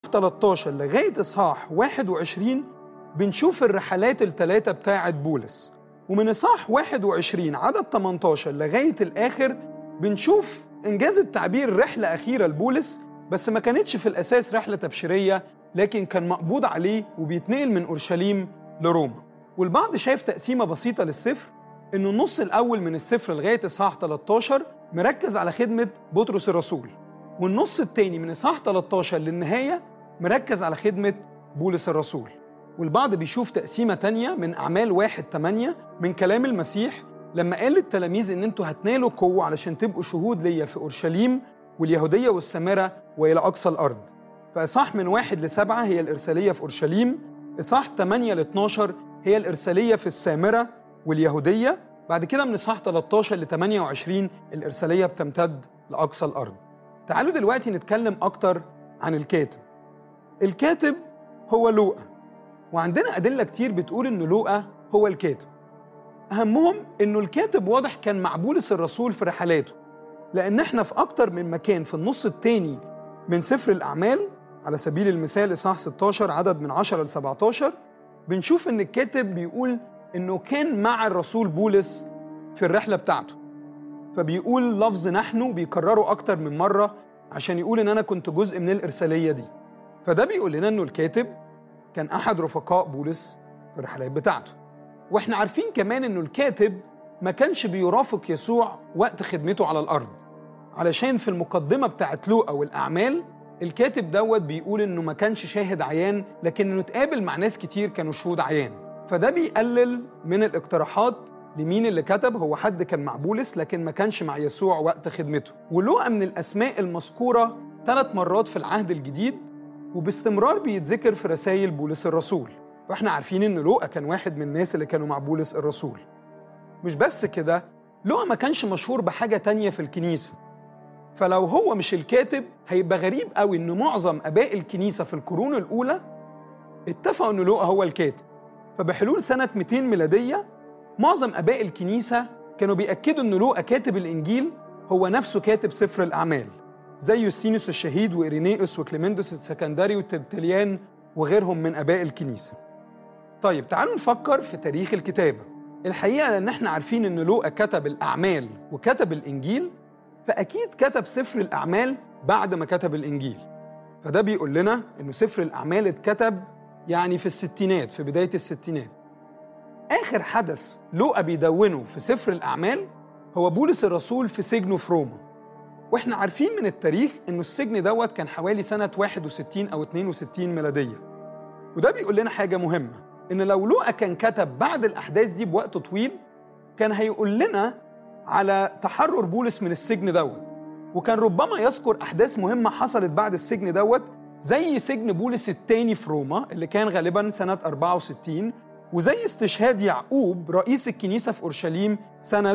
13 لغاية إصحاح 21 بنشوف الرحلات الثلاثة بتاعة بولس ومن إصحاح 21 عدد 18 لغاية الآخر بنشوف إنجاز التعبير رحلة أخيرة لبولس بس ما كانتش في الأساس رحلة تبشيرية لكن كان مقبوض عليه وبيتنقل من أورشليم لروما والبعض شايف تقسيمة بسيطة للسفر إنه النص الأول من السفر لغاية إصحاح 13 مركز على خدمة بطرس الرسول والنص التاني من إصحاح 13 للنهاية مركز على خدمة بولس الرسول والبعض بيشوف تقسيمة تانية من أعمال واحد 8 من كلام المسيح لما قال للتلاميذ إن أنتوا هتنالوا قوة علشان تبقوا شهود ليا في أورشليم واليهودية والسامرة وإلى أقصى الأرض فإصحاح من واحد لسبعة هي الإرسالية في أورشليم إصحاح 8 ل 12 هي الإرسالية في السامرة واليهودية بعد كده من إصحاح 13 ل 28 الإرسالية بتمتد لأقصى الأرض تعالوا دلوقتي نتكلم أكتر عن الكاتب الكاتب هو لوقا وعندنا أدلة كتير بتقول إن لوقا هو الكاتب أهمهم إنه الكاتب واضح كان مع بولس الرسول في رحلاته لأن إحنا في أكتر من مكان في النص التاني من سفر الأعمال على سبيل المثال إصحاح 16 عدد من 10 ل 17 بنشوف إن الكاتب بيقول إنه كان مع الرسول بولس في الرحلة بتاعته فبيقول لفظ نحن بيكرره أكتر من مرة عشان يقول إن أنا كنت جزء من الإرسالية دي فده بيقول لنا إنه الكاتب كان أحد رفقاء بولس في الرحلات بتاعته وإحنا عارفين كمان إنه الكاتب ما كانش بيرافق يسوع وقت خدمته على الأرض علشان في المقدمة بتاعت لوقا والأعمال الكاتب دوت بيقول إنه ما كانش شاهد عيان لكن إنه اتقابل مع ناس كتير كانوا شهود عيان فده بيقلل من الاقتراحات لمين اللي كتب هو حد كان مع بولس لكن ما كانش مع يسوع وقت خدمته ولوقا من الأسماء المذكورة ثلاث مرات في العهد الجديد وباستمرار بيتذكر في رسائل بولس الرسول واحنا عارفين ان لوقا كان واحد من الناس اللي كانوا مع بولس الرسول مش بس كده لوقا ما كانش مشهور بحاجة تانية في الكنيسة فلو هو مش الكاتب هيبقى غريب قوي ان معظم اباء الكنيسة في القرون الاولى اتفقوا ان لوقا هو الكاتب فبحلول سنة 200 ميلادية معظم اباء الكنيسة كانوا بيأكدوا ان لوقا كاتب الانجيل هو نفسه كاتب سفر الاعمال زي يوستينوس الشهيد وإيرينيوس وكليمندوس السكندري وترتليان وغيرهم من اباء الكنيسة طيب تعالوا نفكر في تاريخ الكتابة الحقيقة لأن احنا عارفين إن لوقا كتب الأعمال وكتب الإنجيل فأكيد كتب سفر الأعمال بعد ما كتب الإنجيل فده بيقول لنا إنه سفر الأعمال اتكتب يعني في الستينات في بداية الستينات آخر حدث لوقا بيدونه في سفر الأعمال هو بولس الرسول في سجنه في روما واحنا عارفين من التاريخ إنه السجن دوت كان حوالي سنة 61 أو 62 ميلادية وده بيقول لنا حاجة مهمة إن لو لوقا كان كتب بعد الأحداث دي بوقت طويل كان هيقول لنا على تحرر بولس من السجن دوت وكان ربما يذكر أحداث مهمة حصلت بعد السجن دوت زي سجن بولس الثاني في روما اللي كان غالبا سنة 64 وزي استشهاد يعقوب رئيس الكنيسة في أورشليم سنة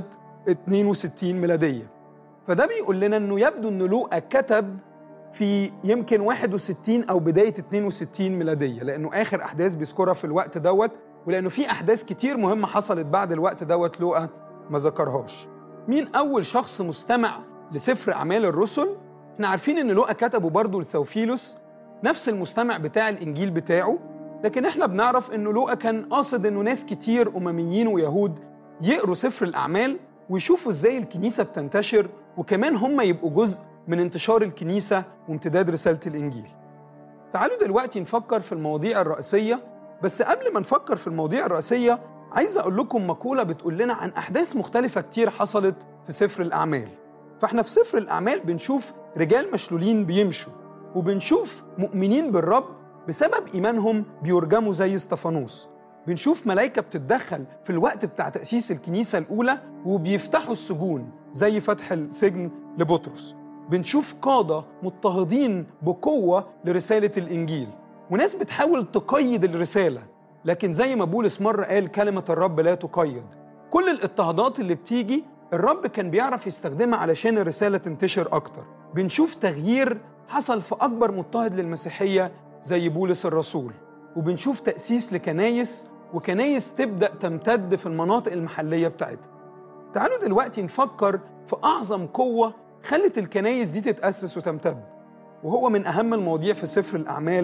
62 ميلادية فده بيقول لنا إنه يبدو إن لوقا كتب في يمكن 61 أو بداية 62 ميلادية لأنه آخر أحداث بيذكرها في الوقت دوت ولأنه في أحداث كتير مهمة حصلت بعد الوقت دوت لوقا ما ذكرهاش مين أول شخص مستمع لسفر أعمال الرسل؟ احنا عارفين إن لوقا كتبه برضه لثوفيلوس نفس المستمع بتاع الإنجيل بتاعه لكن احنا بنعرف إنه لوقا كان قاصد إنه ناس كتير أمميين ويهود يقروا سفر الأعمال ويشوفوا إزاي الكنيسة بتنتشر وكمان هم يبقوا جزء من انتشار الكنيسة وامتداد رسالة الإنجيل تعالوا دلوقتي نفكر في المواضيع الرئيسية بس قبل ما نفكر في المواضيع الرئيسية عايز أقول لكم مقولة بتقول لنا عن أحداث مختلفة كتير حصلت في سفر الأعمال فإحنا في سفر الأعمال بنشوف رجال مشلولين بيمشوا وبنشوف مؤمنين بالرب بسبب إيمانهم بيرجموا زي استفانوس بنشوف ملائكة بتتدخل في الوقت بتاع تأسيس الكنيسة الأولى وبيفتحوا السجون زي فتح السجن لبطرس بنشوف قادة مضطهدين بقوة لرسالة الإنجيل وناس بتحاول تقيد الرسالة لكن زي ما بولس مرة قال كلمة الرب لا تقيد كل الاضطهادات اللي بتيجي الرب كان بيعرف يستخدمها علشان الرسالة تنتشر أكتر بنشوف تغيير حصل في أكبر مضطهد للمسيحية زي بولس الرسول وبنشوف تأسيس لكنايس وكنايس تبدأ تمتد في المناطق المحلية بتاعتها تعالوا دلوقتي نفكر في أعظم قوة خلت الكنايس دي تتأسس وتمتد وهو من أهم المواضيع في سفر الأعمال